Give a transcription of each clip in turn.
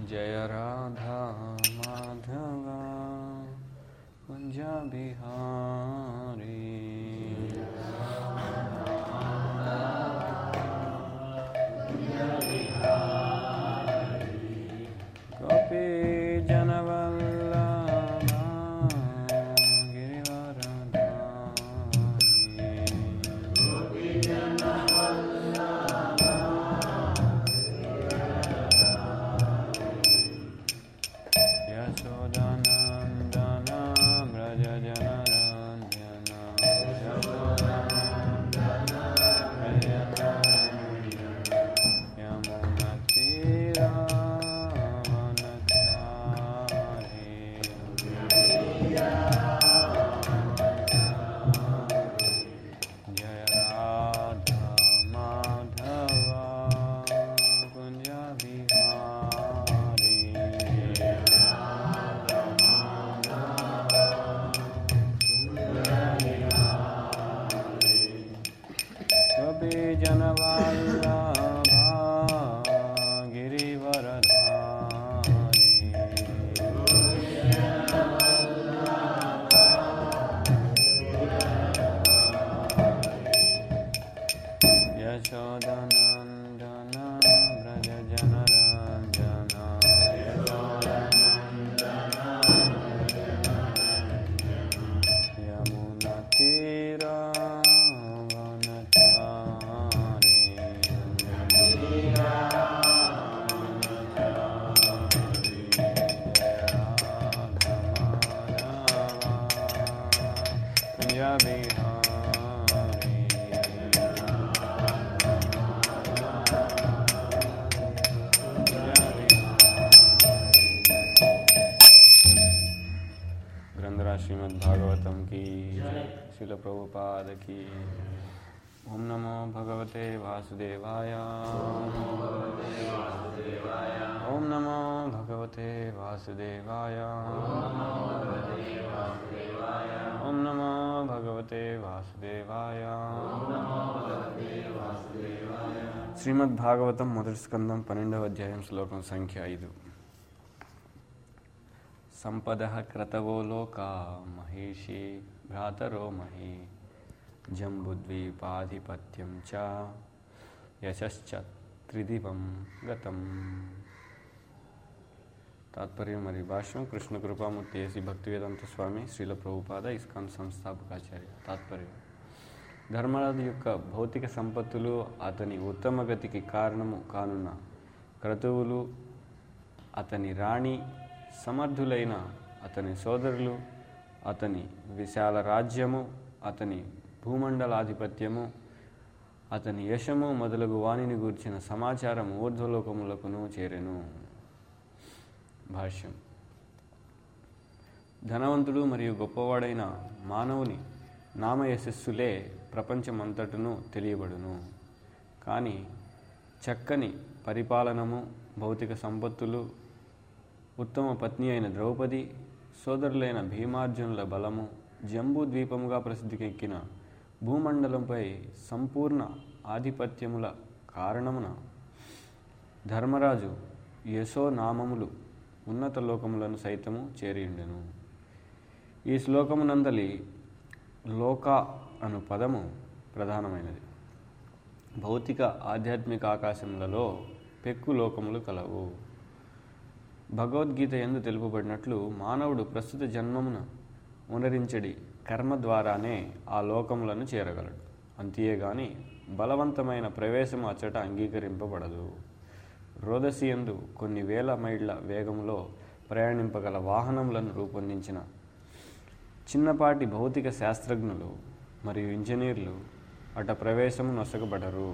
जय राधा माधव कुञ्ज बिहारी गोपी जनवल्लभा गिरिवरधारी यशोदानन्दन व्रज जनरञ्जन यशोदानन्दन व्रज जनरञ्जन यमुनतीरावनचारि जय राधा माधव कुञ्ज बिहारी कपि जनवल्लभा गिरिवरधारी यशोदनन्दन व्रज जनरञ्जन ग्रंथराज श्रीमद् भागवतम की शिल प्रभुपाद की ओम नमो भगवते वासुदेवाय ओम नमो भगवते वासुदेवाय ओम नमो भगवते वासुदेवाय శ్రీమద్ భాగవతం మొదటి స్కందం పన్నెండవ అధ్యాయం శ్లోకం సంఖ్య ఐదు సంపద క్రతవో లోక మహేషి భ్రాతరో మహి జంబుద్వీపాధిపత్యం చ యశశ్చ త్రిదివం గతం తాత్పర్యం మరియు భాష్యం కృష్ణ కృపామూర్తి ఏసి భక్తివేదాంత స్వామి శ్రీల ప్రభుపాద ఇస్కాన్ సంస్థాపకాచార్య తాత్పర్యం ధర్మరాజు యొక్క భౌతిక సంపత్తులు అతని ఉత్తమ గతికి కారణము కానున్న క్రతువులు అతని రాణి సమర్థులైన అతని సోదరులు అతని విశాల రాజ్యము అతని భూమండలాధిపత్యము అతని యశము మొదలగు వాణిని గూర్చిన సమాచారం ఊర్ధ్వలోకములకును చేరెను భాష్యం ధనవంతుడు మరియు గొప్పవాడైన మానవుని నామయశస్సులే ప్రపంచమంతటను తెలియబడును కానీ చక్కని పరిపాలనము భౌతిక సంపత్తులు ఉత్తమ పత్ని అయిన ద్రౌపది సోదరులైన భీమార్జునుల బలము జంబూ ద్వీపముగా ప్రసిద్ధికెక్కిన భూమండలంపై సంపూర్ణ ఆధిపత్యముల కారణమున ధర్మరాజు యశో నామములు ఉన్నత లోకములను సైతము చేరియుండెను ఈ శ్లోకమునందలి లోక అను పదము ప్రధానమైనది భౌతిక ఆధ్యాత్మిక ఆకాశములలో పెక్కు లోకములు కలవు భగవద్గీత ఎందు తెలుపబడినట్లు మానవుడు ప్రస్తుత జన్మమున ఉనరించడి కర్మ ద్వారానే ఆ లోకములను చేరగలడు అంతేగాని బలవంతమైన ప్రవేశం అచ్చట అంగీకరింపబడదు రోదసి ఎందు కొన్ని వేల మైళ్ళ వేగంలో ప్రయాణింపగల వాహనములను రూపొందించిన చిన్నపాటి భౌతిక శాస్త్రజ్ఞులు మరియు ఇంజనీర్లు అట ప్రవేశము నొసగబడరు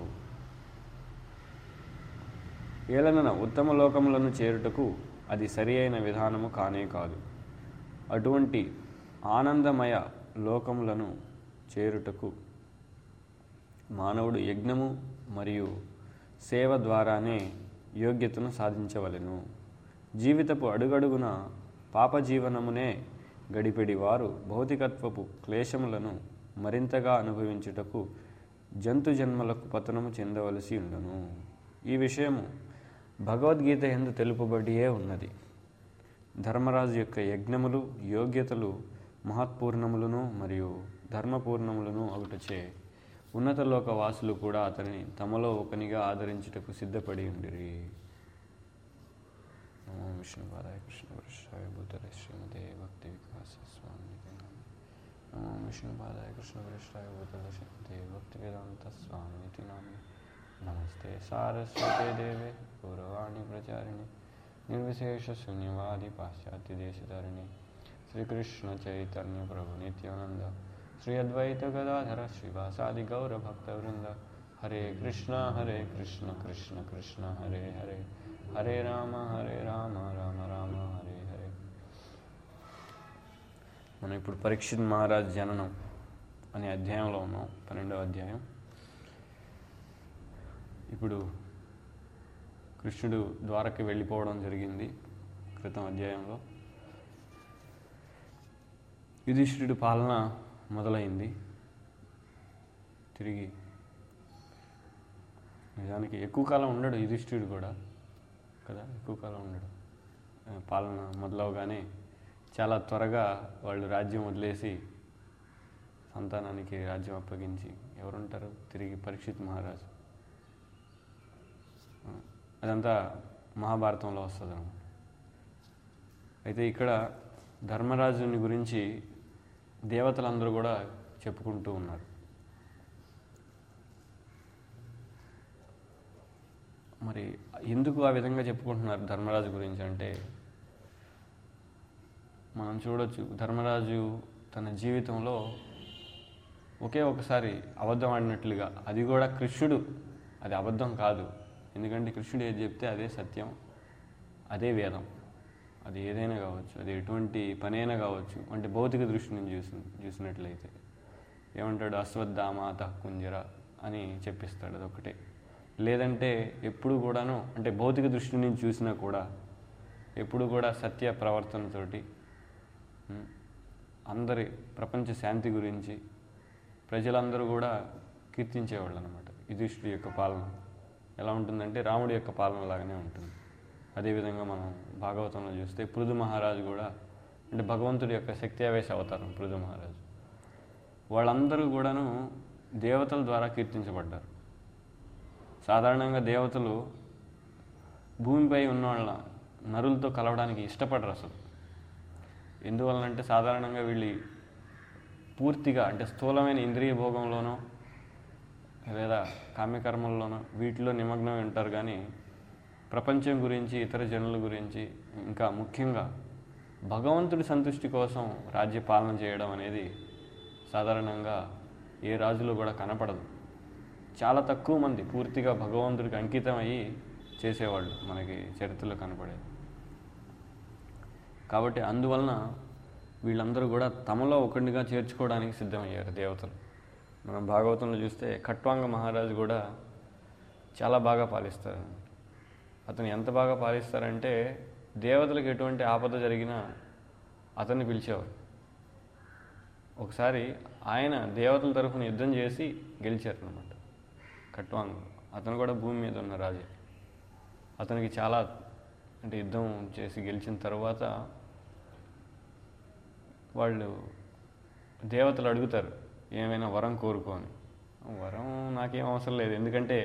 ఏలనన ఉత్తమ లోకములను చేరుటకు అది సరి అయిన విధానము కానే కాదు అటువంటి ఆనందమయ లోకములను చేరుటకు మానవుడు యజ్ఞము మరియు సేవ ద్వారానే యోగ్యతను సాధించవలెను జీవితపు అడుగడుగున పాపజీవనమునే గడిపెడి వారు భౌతికత్వపు క్లేశములను మరింతగా అనుభవించుటకు జంతు జన్మలకు పతనము చెందవలసి ఉండును ఈ విషయము భగవద్గీత ఎందు తెలుపబడియే ఉన్నది ధర్మరాజు యొక్క యజ్ఞములు యోగ్యతలు మహత్పూర్ణములను మరియు ధర్మపూర్ణములను ఒకటచే ఉన్నత లోక వాసులు కూడా అతని తమలో ఒకనిగా ఆదరించుటకు సిద్ధపడి ఉండిరి నమో విష్ణు పాదాయ కృష్ణ వృషాయ బుద్ధర శ్రీమతే భక్తి వికాస స్వామి నమో విష్ణు పాదాయ కృష్ణ వృషాయ బుద్ధర శ్రీమతే భక్తి వేదాంత స్వామి నామి నమస్తే సారస్వతే దేవే గౌరవాణి ప్రచారిణి నిర్విశేష శూన్యవాది పాశ్చాత్య దేశధారిణి శ్రీకృష్ణ చైతన్య ప్రభు నిత్యానంద శ్రీ అద్వైత గదాధర శ్రీవాసాది గౌర భక్త వృంద హరే కృష్ణ హరే కృష్ణ కృష్ణ కృష్ణ హరే హరే హరే రామ హరే రామ రామ రామ హరే హరే మనం ఇప్పుడు పరీక్షిత్ మహారాజ్ జననం అనే అధ్యాయంలో ఉన్నాం పన్నెండవ అధ్యాయం ఇప్పుడు కృష్ణుడు ద్వారకి వెళ్ళిపోవడం జరిగింది క్రితం అధ్యాయంలో యుధిష్ఠిరుడు పాలన మొదలైంది తిరిగి నిజానికి ఎక్కువ కాలం ఉండడు యుధిష్ఠిరుడు కూడా కదా ఎక్కువ కాలం ఉండడు ఆ, పాలన మొదలవగానే చాలా త్వరగా వాళ్ళు రాజ్యం వదిలేసి సంతానానికి రాజ్యం అప్పగించి ఎవరుంటారు తిరిగి పరీక్షిత్ మహారాజు ఆ, అదంతా మహాభారతంలో వస్తుంది అన్నమాట అయితే ఇక్కడ ధర్మరాజుని గురించి దేవతలందరూ కూడా చెప్పుకుంటూ ఉన్నారు మరి ఎందుకు ఆ విధంగా చెప్పుకుంటున్నారు ధర్మరాజు గురించి అంటే మనం చూడొచ్చు ధర్మరాజు తన జీవితంలో ఒకే ఒకసారి అబద్ధం ఆడినట్లుగా అది కూడా కృష్ణుడు అది అబద్ధం కాదు ఎందుకంటే కృష్ణుడు ఏది చెప్తే అదే సత్యం అదే వేదం అది ఏదైనా కావచ్చు అది ఎటువంటి పనైనా కావచ్చు అంటే భౌతిక దృష్టి నుంచి చూసి చూసినట్లయితే ఏమంటాడు అశ్వత్థామాత కుంజర అని చెప్పిస్తాడు అదొకటే లేదంటే ఎప్పుడు కూడాను అంటే భౌతిక దృష్టి నుంచి చూసినా కూడా ఎప్పుడు కూడా సత్య ప్రవర్తనతోటి ఉమ్, అందరి ప్రపంచ శాంతి గురించి ప్రజలందరూ కూడా కీర్తించేవాళ్ళు అనమాట యుధిష్ఠుడి యొక్క పాలన ఎలా ఉంటుందంటే రాముడి యొక్క పాలన లాగానే ఉంటుంది అదేవిధంగా మనం భాగవతంలో చూస్తే పృథు మహారాజు కూడా అంటే భగవంతుడి యొక్క శక్తి ఆవేశ అవతారం పృథు మహారాజు వాళ్ళందరూ కూడాను దేవతల ద్వారా కీర్తించబడ్డారు సాధారణంగా దేవతలు భూమిపై ఉన్న వాళ్ళ నరులతో కలవడానికి ఇష్టపడరు అసలు ఎందువలనంటే సాధారణంగా వీళ్ళు పూర్తిగా అంటే స్థూలమైన ఇంద్రియ భోగంలోనో లేదా కామ్యకర్మల్లోనో వీటిలో నిమగ్నమై ఉంటారు కానీ ప్రపంచం గురించి ఇతర జనుల గురించి ఇంకా ముఖ్యంగా భగవంతుడి సంతుష్టి కోసం రాజ్య పాలన చేయడం అనేది సాధారణంగా ఏ రాజులో కూడా కనపడదు చాలా తక్కువ మంది పూర్తిగా భగవంతుడికి అంకితం అయ్యి చేసేవాళ్ళు మనకి చరిత్రలో కనపడేది కాబట్టి అందువలన వీళ్ళందరూ కూడా తమలో ఒకటిగా చేర్చుకోవడానికి సిద్ధమయ్యారు దేవతలు మనం భాగవతంలో చూస్తే ఖట్వాంగ మహారాజు కూడా చాలా బాగా పాలిస్తారు అతను ఎంత బాగా పాలిస్తారంటే దేవతలకు ఎటువంటి ఆపద జరిగినా అతన్ని పిలిచేవారు ఒకసారి ఆయన దేవతల తరఫున యుద్ధం చేసి గెలిచారు అనమాట ఖట్వాంగ్ అతను కూడా భూమి మీద ఉన్న రాజే అతనికి చాలా అంటే యుద్ధం చేసి గెలిచిన తర్వాత వాళ్ళు దేవతలు అడుగుతారు ఏమైనా వరం కోరుకోని వరం నాకేం అవసరం లేదు ఎందుకంటే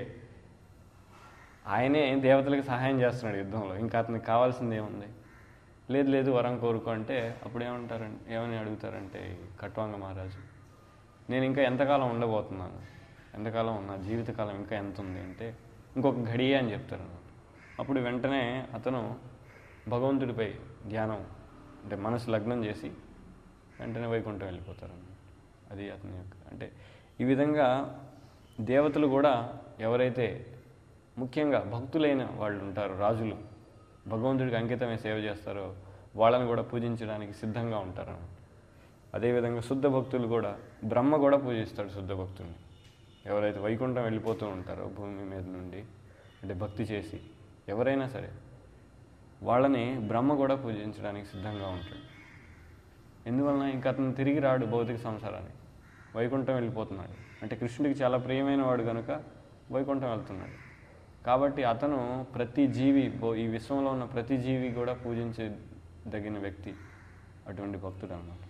ఆయనే దేవతలకు సహాయం చేస్తున్నాడు యుద్ధంలో ఇంకా అతనికి కావాల్సింది ఏముంది లేదు లేదు వరం కోరుకో అంటే అప్పుడు ఏమంటారంటే ఏమని అడుగుతారంటే ఈ ఖట్వాంగ మహారాజు నేను ఇంకా ఎంతకాలం ఉండబోతున్నాను ఎంతకాలం నా జీవితకాలం ఇంకా ఎంత ఉంది అంటే ఇంకొక ఘడియ అని చెప్తారు అప్పుడు వెంటనే అతను భగవంతుడిపై ధ్యానం అంటే మనసు లగ్నం చేసి వెంటనే వైకుంఠం వెళ్ళిపోతారు అది అతని యొక్క అంటే ఈ విధంగా దేవతలు కూడా ఎవరైతే ముఖ్యంగా భక్తులైన వాళ్ళు ఉంటారు రాజులు భగవంతుడికి అంకితమై సేవ చేస్తారో వాళ్ళని కూడా పూజించడానికి సిద్ధంగా ఉంటారు అదేవిధంగా శుద్ధ భక్తులు కూడా బ్రహ్మ కూడా పూజిస్తాడు శుద్ధ భక్తుల్ని ఎవరైతే వైకుంఠం వెళ్ళిపోతూ ఉంటారో భూమి మీద నుండి అంటే భక్తి చేసి ఎవరైనా సరే వాళ్ళని బ్రహ్మ కూడా పూజించడానికి సిద్ధంగా ఉంటాడు ఎందువలన ఇంకా అతను తిరిగి రాడు భౌతిక సంసారానికి వైకుంఠం వెళ్ళిపోతున్నాడు అంటే కృష్ణుడికి చాలా ప్రియమైన వాడు కనుక వైకుంఠం వెళ్తున్నాడు కాబట్టి అతను ప్రతి జీవి బో- ఈ విశ్వంలో ఉన్న ప్రతి జీవి కూడా పూజించే దగిన వ్యక్తి అటువంటి భక్తుడు అన్నమాట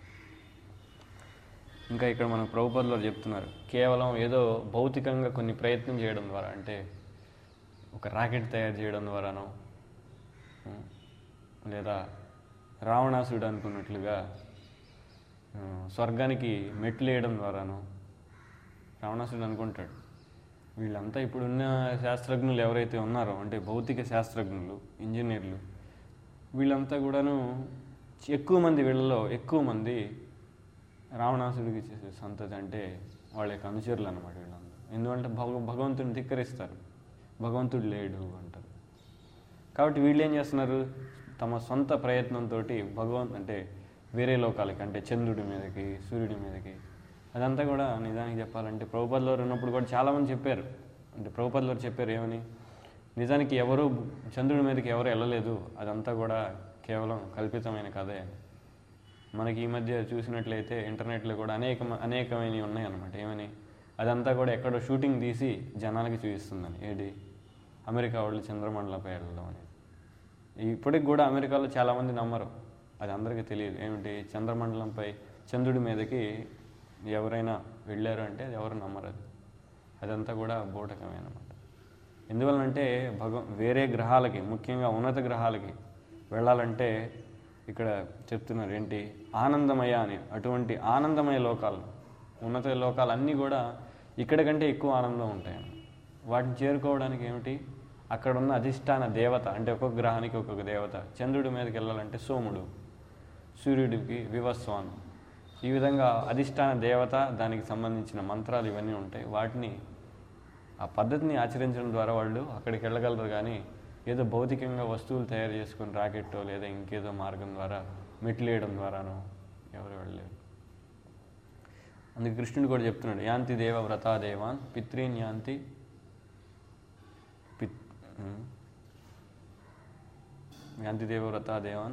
ఇంకా ఇక్కడ మన ప్రభుపదిలో చెప్తున్నారు కేవలం ఏదో భౌతికంగా కొన్ని ప్రయత్నం చేయడం ద్వారా అంటే ఒక రాకెట్ తయారు చేయడం ద్వారానో ఉం, లేదా రావణాసుడు అనుకున్నట్లుగా ఆ, స్వర్గానికి మెట్లు వేయడం ద్వారానో రావణాసుడు అనుకుంటాడు వీళ్ళంతా ఇప్పుడున్న శాస్త్రజ్ఞులు ఎవరైతే ఉన్నారో అంటే భౌతిక శాస్త్రజ్ఞులు ఇంజనీర్లు వీళ్ళంతా కూడాను ఎక్కువ మంది వీళ్ళలో ఎక్కువ మంది రావణాసుడికి చేసే సంతతి అంటే వాళ్ళ యొక్క అనుచరులు అనమాట వీళ్ళందరూ ఎందుకంటే భగ భగవంతుడిని ధిక్కరిస్తారు భగవంతుడు లేడు అంటారు కాబట్టి వీళ్ళు ఏం చేస్తున్నారు తమ సొంత ప్రయత్నంతో భగవంత్ అంటే వేరే లోకాలకి అంటే చంద్రుడి మీదకి సూర్యుడి మీదకి అదంతా కూడా నిజానికి చెప్పాలంటే ప్రభుపదిలో ఉన్నప్పుడు కూడా చాలామంది చెప్పారు అంటే ప్రభుపదిలో చెప్పారు ఏమని నిజానికి ఎవరు చంద్రుడి మీదకి ఎవరు వెళ్ళలేదు అదంతా కూడా కేవలం కల్పితమైన కథే అని మనకి ఈ మధ్య చూసినట్లయితే ఇంటర్నెట్లో కూడా అనేక అనేకమైనవి ఉన్నాయి అన్నమాట ఏమని అదంతా కూడా ఎక్కడో షూటింగ్ తీసి జనాలకి చూపిస్తుందని ఏది అమెరికా వాళ్ళు చంద్రమండలంపై వెళ్ళడం అనేది ఇప్పటికి కూడా అమెరికాలో చాలామంది నమ్మరు అది అందరికీ తెలియదు ఏమిటి చంద్రమండలంపై చంద్రుడి మీదకి ఎవరైనా వెళ్ళారు అంటే అది ఎవరు నమ్మరు అది అదంతా కూడా బూటకమే అన్నమాట ఎందువలనంటే భగ వేరే గ్రహాలకి ముఖ్యంగా ఉన్నత గ్రహాలకి వెళ్ళాలంటే ఇక్కడ చెప్తున్నారు ఏంటి ఆనందమయ అని అటువంటి ఆనందమయ లోకాలు ఉన్నత లోకాలు అన్నీ కూడా ఇక్కడ కంటే ఎక్కువ ఆనందం ఉంటాయి వాటిని చేరుకోవడానికి ఏమిటి అక్కడ ఉన్న అధిష్టాన దేవత అంటే ఒక్కొక్క గ్రహానికి ఒక్కొక్క దేవత చంద్రుడి మీదకి వెళ్ళాలంటే సోముడు సూర్యుడికి వివస్వాన్ ఈ విధంగా అధిష్టాన దేవత దానికి సంబంధించిన మంత్రాలు ఇవన్నీ ఉంటాయి వాటిని ఆ పద్ధతిని ఆచరించడం ద్వారా వాళ్ళు అక్కడికి వెళ్ళగలరు కానీ ఏదో భౌతికంగా వస్తువులు తయారు చేసుకుని రాకెట్టో లేదా ఇంకేదో మార్గం ద్వారా మెట్లు వేయడం ద్వారానో ఎవరు వెళ్ళలేరు అందుకే కృష్ణుడు కూడా చెప్తున్నాడు యాంతి దేవ వ్రతా దేవాన్ పిత్రీన్ యాంతి పిత్ ఉమ్. యాంతి దేవ వ్రతా దేవాన్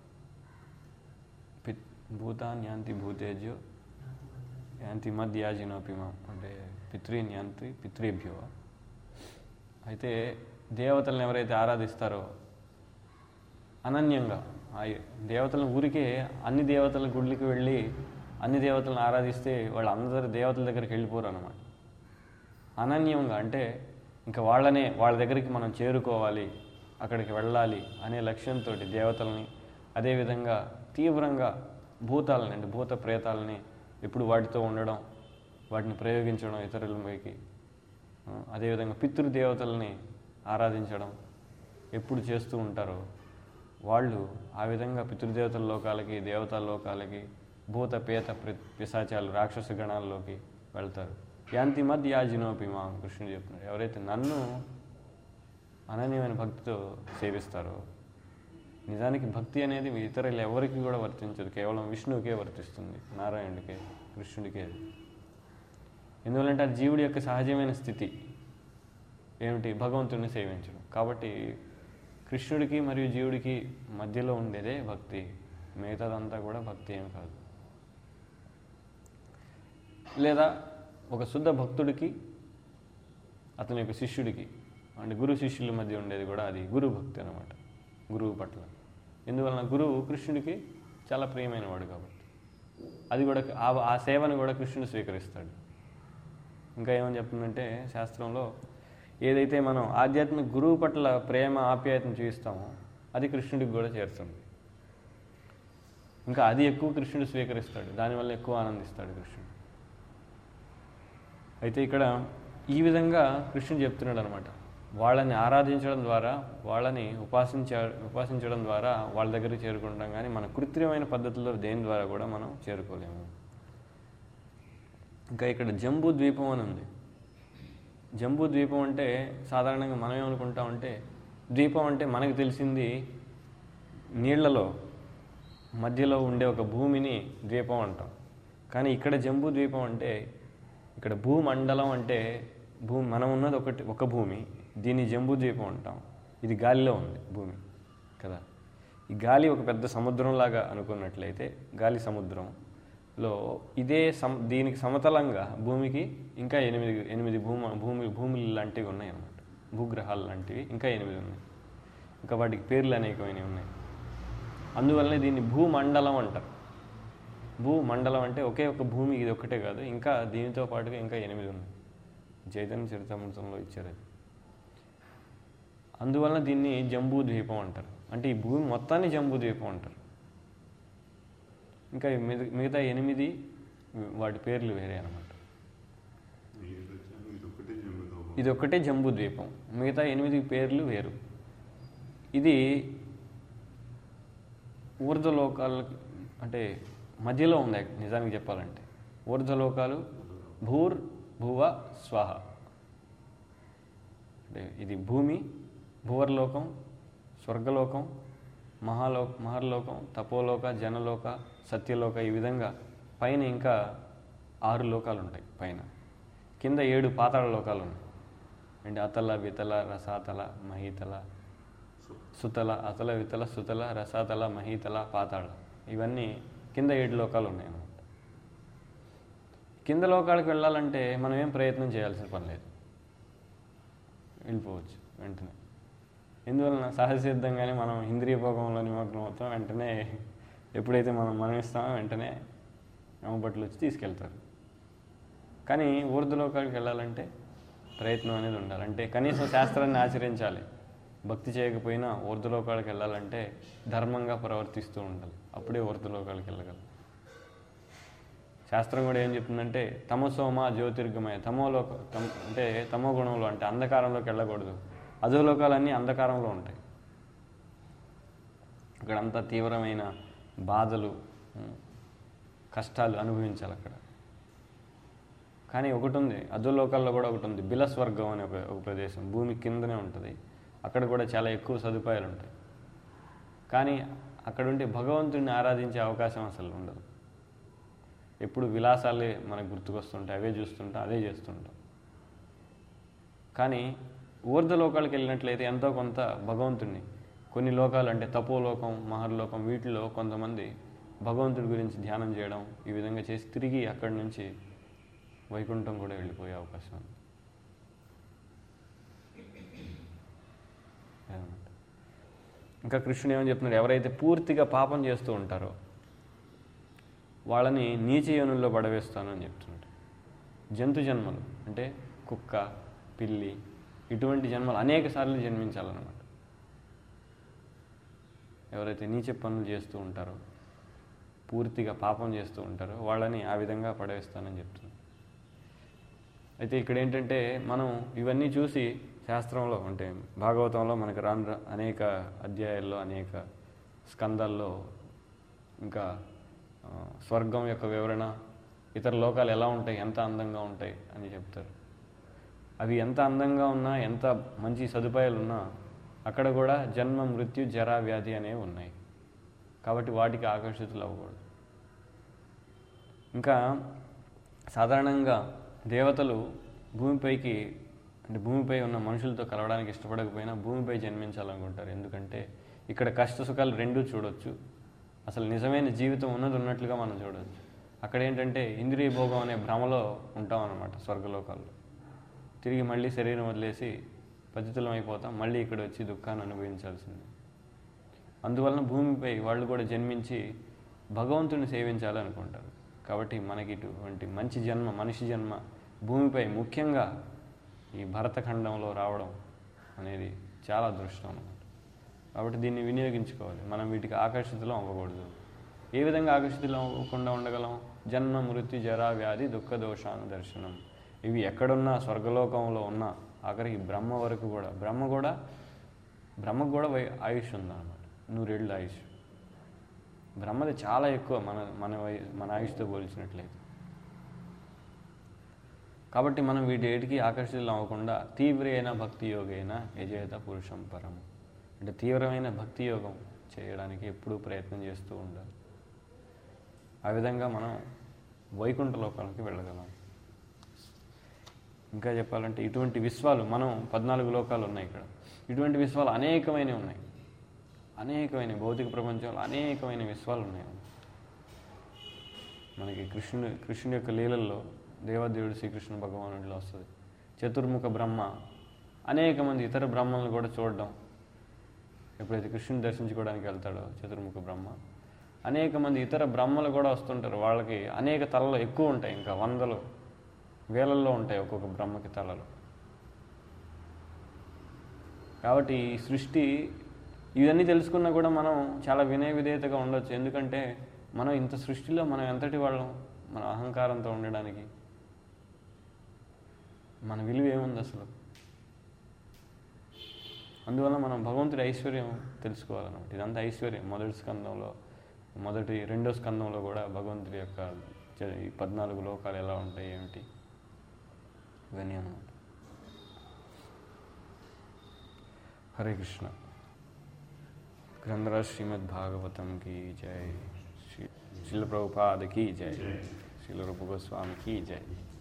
పిత్ భూతాన్ యాంతి భూతేజ్యో యాంతి మధ్యాజినోపిమం అంటే పితృన్ యాంతి పితృభ్యో అయితే దేవతలను ఎవరైతే ఆరాధిస్తారో అనన్యంగా ఆ దేవతలను ఊరికే అన్ని దేవతల గుడికి వెళ్ళి అన్ని దేవతలను ఆరాధిస్తే వాళ్ళు అందరు దేవతల దగ్గరికి వెళ్ళిపోరు అనమాట అనన్యంగా అంటే ఇంకా వాళ్ళనే వాళ్ళ దగ్గరికి మనం చేరుకోవాలి అక్కడికి వెళ్ళాలి అనే లక్ష్యంతో దేవతల్ని అదేవిధంగా తీవ్రంగా భూతాలని అంటే భూత ప్రేతాలని ఎప్పుడు వాటితో ఉండడం వాటిని ప్రయోగించడం ఇతరులపైకి ఆ, అదేవిధంగా పితృదేవతల్ని ఆరాధించడం ఎప్పుడు చేస్తూ ఉంటారో వాళ్ళు ఆ విధంగా పితృదేవతల లోకాలకి దేవతల లోకాలకి భూత పేత ప్రి- పిశాచాలు రాక్షస గణాల్లోకి వెళ్తారు యాంతి మధ్య యాజినోపి మా కృష్ణుడు చెప్తున్నారు ఎవరైతే నన్ను అనన్యమైన భక్తితో సేవిస్తారో నిజానికి భక్తి అనేది ఇతరులు ఎవరికి కూడా వర్తించదు కేవలం విష్ణువుకే వర్తిస్తుంది నారాయణుడికే కృష్ణుడికే ఎందువల్లంటే అది జీవుడి యొక్క సహజమైన స్థితి ఏమిటి భగవంతుడిని సేవించడం కాబట్టి కృష్ణుడికి మరియు జీవుడికి మధ్యలో ఉండేదే భక్తి మిగతాదంతా కూడా భక్తి ఏం కాదు లేదా ఒక శుద్ధ భక్తుడికి అతని యొక్క శిష్యుడికి అంటే గురు శిష్యుల మధ్య ఉండేది కూడా అది గురు భక్తి అనమాట గురువు పట్ల ఎందువలన గురువు కృష్ణుడికి చాలా ప్రియమైన వాడు కాబట్టి అది కూడా ఆ ఆ సేవను కూడా కృష్ణుడు స్వీకరిస్తాడు ఇంకా ఏమని చెప్తుందంటే శాస్త్రంలో ఏదైతే మనం ఆధ్యాత్మిక గురువు పట్ల ప్రేమ ఆప్యాయతను చూపిస్తామో అది కృష్ణుడికి కూడా చేరుతుంది ఇంకా అది ఎక్కువ కృష్ణుడు స్వీకరిస్తాడు దానివల్ల ఎక్కువ ఆనందిస్తాడు కృష్ణుడు అయితే ఇక్కడ ఈ విధంగా కృష్ణుడు చెప్తున్నాడు అనమాట వాళ్ళని ఆరాధించడం ద్వారా వాళ్ళని ఉపాసించ ఉపాసించడం ద్వారా వాళ్ళ దగ్గరికి చేరుకుంటాం కానీ మన కృత్రిమైన పద్ధతుల్లో దేని ద్వారా కూడా మనం చేరుకోలేము ఇంకా ఇక్కడ జంబూ ద్వీపం అని ఉంది జంబూ ద్వీపం అంటే సాధారణంగా మనం ఏమనుకుంటామంటే ద్వీపం అంటే మనకు తెలిసింది నీళ్లలో మధ్యలో ఉండే ఒక భూమిని ద్వీపం అంటాం కానీ ఇక్కడ జంబూ ద్వీపం అంటే ఇక్కడ భూమండలం అంటే భూమి మనం ఉన్నది ఒకటి ఒక భూమి దీన్ని జంబూ ద్వీపం అంటాం ఇది గాలిలో ఉంది భూమి కదా ఈ గాలి ఒక పెద్ద సముద్రంలాగా అనుకున్నట్లయితే గాలి సముద్రంలో ఇదే సమ దీనికి సమతలంగా భూమికి ఇంకా ఎనిమిది ఎనిమిది భూమ భూమి భూములు లాంటివి ఉన్నాయి అన్నమాట భూగ్రహాలు లాంటివి ఇంకా ఎనిమిది ఉన్నాయి ఇంకా వాటికి పేర్లు అనేకమైనవి ఉన్నాయి అందువల్లనే దీన్ని భూమండలం అంటారు భూమండలం అంటే ఒకే ఒక భూమి ఇది ఒక్కటే కాదు ఇంకా దీనితో పాటుగా ఇంకా ఎనిమిది ఉన్నాయి చైతన్య చరితామృతంలో ఇచ్చారు అది అందువలన దీన్ని జంబూ ద్వీపం అంటారు అంటే ఈ భూమి మొత్తాన్ని జంబూ ద్వీపం అంటారు ఇంకా ఈ మిగ- మిగతా ఎనిమిది వాటి పేర్లు వేరే అనమాట ఇదొక్కటే జన్మతో ఇది ఒక్కటే జంబూ ద్వీపం మిగతా ఎనిమిది పేర్లు వేరు ఇది ఊర్ధ్వలోకాలకి అంటే మధ్యలో ఉంది నిజానికి చెప్పాలంటే ఊర్ధ్వలోకాలు భూర్ భువ స్వహ అంటే ఇది భూమి భువర్లోకం స్వర్గలోకం మహాలో మహర్లోకం తపోలోక జనలోక సత్యలోక ఈ విధంగా పైన ఇంకా ఆరు లోకాలు ఉంటాయి పైన కింద ఏడు పాతాళ లోకాలు ఉన్నాయి అంటే అతల వితల రసాతల మహీతల సుతల అతల వితల సుతల రసాతల మహీతల పాతాళ ఇవన్నీ కింద ఏడు లోకాలు ఉన్నాయి అన్నమాట కింద లోకాలకు వెళ్ళాలంటే మనం ఏం ప్రయత్నం చేయాల్సిన పని లేదు వెళ్ళిపోవచ్చు వెంటనే ఎందువలన సహజసిద్ధంగానే మనం ఇంద్రియ భోగంలో నిమగ్నం అవుతాం వెంటనే ఎప్పుడైతే మనం మనమిస్తామో వెంటనే అమ్మబట్లు వచ్చి తీసుకెళ్తారు కానీ ఊర్ధలోకాలకు వెళ్ళాలంటే ప్రయత్నం అనేది ఉండాలి అంటే కనీసం శాస్త్రాన్ని ఆచరించాలి భక్తి చేయకపోయినా ఊర్ధలోకాలకు వెళ్ళాలంటే ధర్మంగా ప్రవర్తిస్తూ ఉండాలి అప్పుడే ఊర్ధలోకాలకు వెళ్ళగలం శాస్త్రం కూడా ఏం చెప్తుందంటే తమసోమ జ్యోతిర్గమయ తమోలోక తమ అంటే తమో గుణంలో అంటే అంధకారంలోకి వెళ్ళకూడదు అధోలోకాలన్నీ అంధకారంలో ఉంటాయి అక్కడంతా తీవ్రమైన బాధలు ఉం, కష్టాలు అనుభవించాలి అక్కడ కానీ ఒకటి ఉంది అధోలోకాల్లో కూడా ఒకటి ఉంది బిలస్వర్గం అనే ఒక ఒక ప్రదేశం భూమి కిందనే ఉంటుంది అక్కడ కూడా చాలా ఎక్కువ సదుపాయాలు ఉంటాయి కానీ అక్కడ ఉంటే భగవంతుడిని ఆరాధించే అవకాశం అసలు ఉండదు ఎప్పుడు విలాసాలే మనకు గుర్తుకొస్తుంటాయి అవే చూస్తుంటాం అదే చేస్తుంటాం కానీ ఊర్ధలోకాలకు వెళ్ళినట్లయితే ఎంతో కొంత భగవంతుడిని కొన్ని లోకాలు అంటే తపోలోకం మహర్లోకం వీటిలో కొంతమంది భగవంతుడి గురించి ధ్యానం చేయడం ఈ విధంగా చేసి తిరిగి అక్కడి నుంచి వైకుంఠం కూడా వెళ్ళిపోయే అవకాశం ఉంది అదన్నమాట. ఇంకా కృష్ణుడు ఏమని చెప్తున్నాడు ఎవరైతే పూర్తిగా పాపం చేస్తూ ఉంటారో వాళ్ళని నీచ యోనుల్లో పడవేస్తాను అని చెప్తున్నాడు జంతు జన్మలు అంటే కుక్క పిల్లి ఇటువంటి జన్మలు అనేక సార్లు జన్మించాలన్నమాట ఎవరైతే నీచ పనులు చేస్తూ ఉంటారో పూర్తిగా పాపం చేస్తూ ఉంటారో వాళ్ళని ఆ విధంగా పడవేస్తానని చెప్తున్నాడు అయితే ఇక్కడ ఏంటంటే మనం ఇవన్నీ చూసి శాస్త్రంలో అంటే భాగవతంలో మనకు రాను రా- అనేక అధ్యాయాల్లో అనేక స్కందాల్లో ఇంకా ఆ, స్వర్గం యొక్క వివరణ ఇతర లోకాలు ఎలా ఉంటాయి ఎంత అందంగా ఉంటాయి అని చెప్తారు అవి ఎంత అందంగా ఉన్నా ఎంత మంచి సదుపాయాలు ఉన్నా అక్కడ కూడా జన్మ మృత్యు జరా వ్యాధి అనేవి ఉన్నాయి కాబట్టి వాటికి ఆకర్షితులు అవ్వకూడదు ఇంకా సాధారణంగా దేవతలు భూమిపైకి అంటే భూమిపై ఉన్న మనుషులతో కలవడానికి ఇష్టపడకపోయినా భూమిపై జన్మించాలనుకుంటారు ఎందుకంటే ఇక్కడ కష్ట సుఖాలు రెండూ చూడొచ్చు అసలు నిజమైన జీవితం ఉన్నది ఉన్నట్లుగా మనం చూడవచ్చు అక్కడ ఏంటంటే ఇంద్రియ భోగం అనే భ్రమలో ఉంటాం అన్నమాట స్వర్గలోకాల్లో తిరిగి మళ్ళీ శరీరం వదిలేసి పతితులం అయిపోతాం మళ్ళీ ఇక్కడ వచ్చి దుఃఖాన్ని అనుభవించాల్సిందే అందువలన భూమిపై వాళ్ళు కూడా జన్మించి భగవంతుని సేవించాలి అనుకుంటారు కాబట్టి మనకి ఇటువంటి మంచి జన్మ మనిషి జన్మ భూమిపై ముఖ్యంగా ఈ భరతఖండంలో రావడం అనేది చాలా అదృష్టం అన్నమాట కాబట్టి దీన్ని వినియోగించుకోవాలి మనం వీటికి ఆకర్షితులం అవ్వకూడదు ఏ విధంగా ఆకర్షితులం అవ్వకుండా ఉండగలం జన్మ మృత్యు జరా వ్యాధి దుఃఖ దోషాను దర్శనం ఇవి ఎక్కడున్నా స్వర్గలోకంలో ఉన్నా ఆఖరికి బ్రహ్మ వరకు కూడా బ్రహ్మ కూడా బ్రహ్మకు కూడా వై ఆయుష్ ఉందన్నమాట నూరేళ్ళ ఆయుష్ బ్రహ్మది చాలా ఎక్కువ మన మన వై మన ఆయుష్తో పోల్చినట్లయితే కాబట్టి మనం వీటి ఏటికి ఆకర్షితులు అవ్వకుండా తీవ్రైన భక్తి యోగైన యజేత పురుషం పరం అంటే తీవ్రమైన భక్తి యోగం చేయడానికి ఎప్పుడూ ప్రయత్నం చేస్తూ ఉండాలి ఆ విధంగా మనం వైకుంఠ లోకానికి వెళ్ళగలం ఇంకా చెప్పాలంటే ఇటువంటి విశ్వాలు మనం పద్నాలుగు లోకాలు ఉన్నాయి ఇక్కడ ఇటువంటి విశ్వాలు అనేకమైనవి ఉన్నాయి అనేకమైన భౌతిక ప్రపంచంలో అనేకమైన విశ్వాలు ఉన్నాయి మనకి కృష్ణుడు కృష్ణుడి యొక్క లీలల్లో దేవదేవుడు శ్రీకృష్ణ భగవానుడిలో వస్తుంది చతుర్ముఖ బ్రహ్మ అనేక మంది ఇతర బ్రహ్మలను కూడా చూడడం ఎప్పుడైతే కృష్ణుని దర్శించుకోవడానికి వెళ్తాడో చతుర్ముఖ బ్రహ్మ అనేక మంది ఇతర బ్రహ్మలు కూడా వస్తుంటారు వాళ్ళకి అనేక తలలు ఎక్కువ ఉంటాయి ఇంకా వందలు వేలల్లో ఉంటాయి ఒక్కొక్క బ్రహ్మకి తలలు కాబట్టి ఈ సృష్టి ఇవన్నీ తెలుసుకున్నా కూడా మనం చాలా వినయ విధేయతగా ఉండొచ్చు ఎందుకంటే మనం ఇంత సృష్టిలో మనం ఎంతటి వాళ్ళం మన అహంకారంతో ఉండడానికి మన విలువ ఏముంది అసలు అందువల్ల మనం భగవంతుడి ఐశ్వర్యం తెలుసుకోవాలన్నమాట ఇదంతా ఐశ్వర్యం మొదటి స్కందంలో మొదటి రెండో స్కందంలో కూడా భగవంతుడి యొక్క చ- ఈ పద్నాలుగు లోకాలు ఎలా ఉంటాయి ఏమిటి ఇవన్నీ అన్నమాట హరే కృష్ణ గ్రంథరాజ్ శ్రీమద్ భాగవతం की जय श्री शिल प्रभुपाद की जय शिल रूप गोस्वामी की जय